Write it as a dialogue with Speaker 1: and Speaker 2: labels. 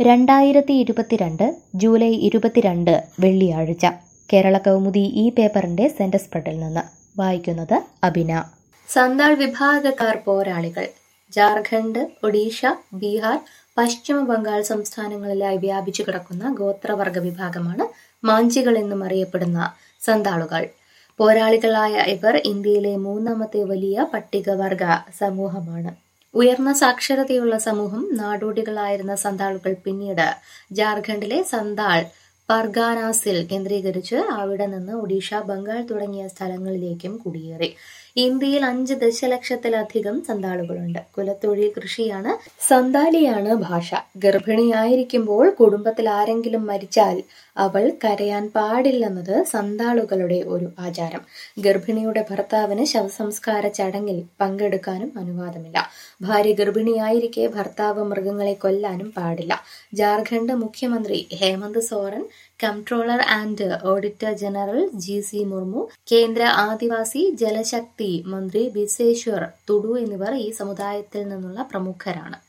Speaker 1: രണ്ടായിരത്തി ഇരുപത്തിരണ്ട് ജൂലൈ ഇരുപത്തിരണ്ട് വെള്ളിയാഴ്ച കേരള കൗമുദി ഈ പേപ്പറിന്റെ സെന്റർ സ്പ്രെഡിൽ നിന്ന് വായിക്കുന്നത് അബിന സന്താൾ വിഭാഗക്കാർ പോരാളികൾ ജാർഖണ്ഡ് ഒഡീഷ ബീഹാർ പശ്ചിമ ബംഗാൾ സംസ്ഥാനങ്ങളിലായി വ്യാപിച്ചു കിടക്കുന്ന ഗോത്രവർഗ വിഭാഗമാണ് മാഞ്ചികൾ എന്നും അറിയപ്പെടുന്ന സന്താളുകൾ പോരാളികളായ ഇവർ ഇന്ത്യയിലെ മൂന്നാമത്തെ വലിയ പട്ടികവർഗ സമൂഹമാണ് ഉയർന്ന സാക്ഷരതയുള്ള സമൂഹം നാടോടികളായിരുന്ന സന്താളുകൾ പിന്നീട് ജാർഖണ്ഡിലെ സന്താൾ പർഗാനാസിൽ കേന്ദ്രീകരിച്ച് അവിടെ നിന്ന് ഒഡീഷ ബംഗാൾ തുടങ്ങിയ സ്ഥലങ്ങളിലേക്കും കുടിയേറി ഇന്ത്യയിൽ അഞ്ച് ദശലക്ഷത്തിലധികം സന്താളുകളുണ്ട് കുലത്തൊഴിൽ കൃഷിയാണ് സന്താലിയാണ് ഭാഷ ഗർഭിണിയായിരിക്കുമ്പോൾ കുടുംബത്തിൽ ആരെങ്കിലും മരിച്ചാൽ അവൾ കരയാൻ പാടില്ലെന്നത് സന്താളുകളുടെ ഒരു ആചാരം ഗർഭിണിയുടെ ഭർത്താവിന് ശവസംസ്കാര ചടങ്ങിൽ പങ്കെടുക്കാനും അനുവാദമില്ല ഭാര്യ ഗർഭിണിയായിരിക്കെ ഭർത്താവ് മൃഗങ്ങളെ കൊല്ലാനും പാടില്ല ജാർഖണ്ഡ് മുഖ്യമന്ത്രി Hemant Soren comptroller and auditor general G C Murmu കേന്ദ്ര ആദിവാസി ജലശക്തി മന്ത്രി ബിസേശ്വർ തുഡു എന്നിവർ ഈ സമുദായത്തിൽ നിന്നുള്ള പ്രമുഖരാണ്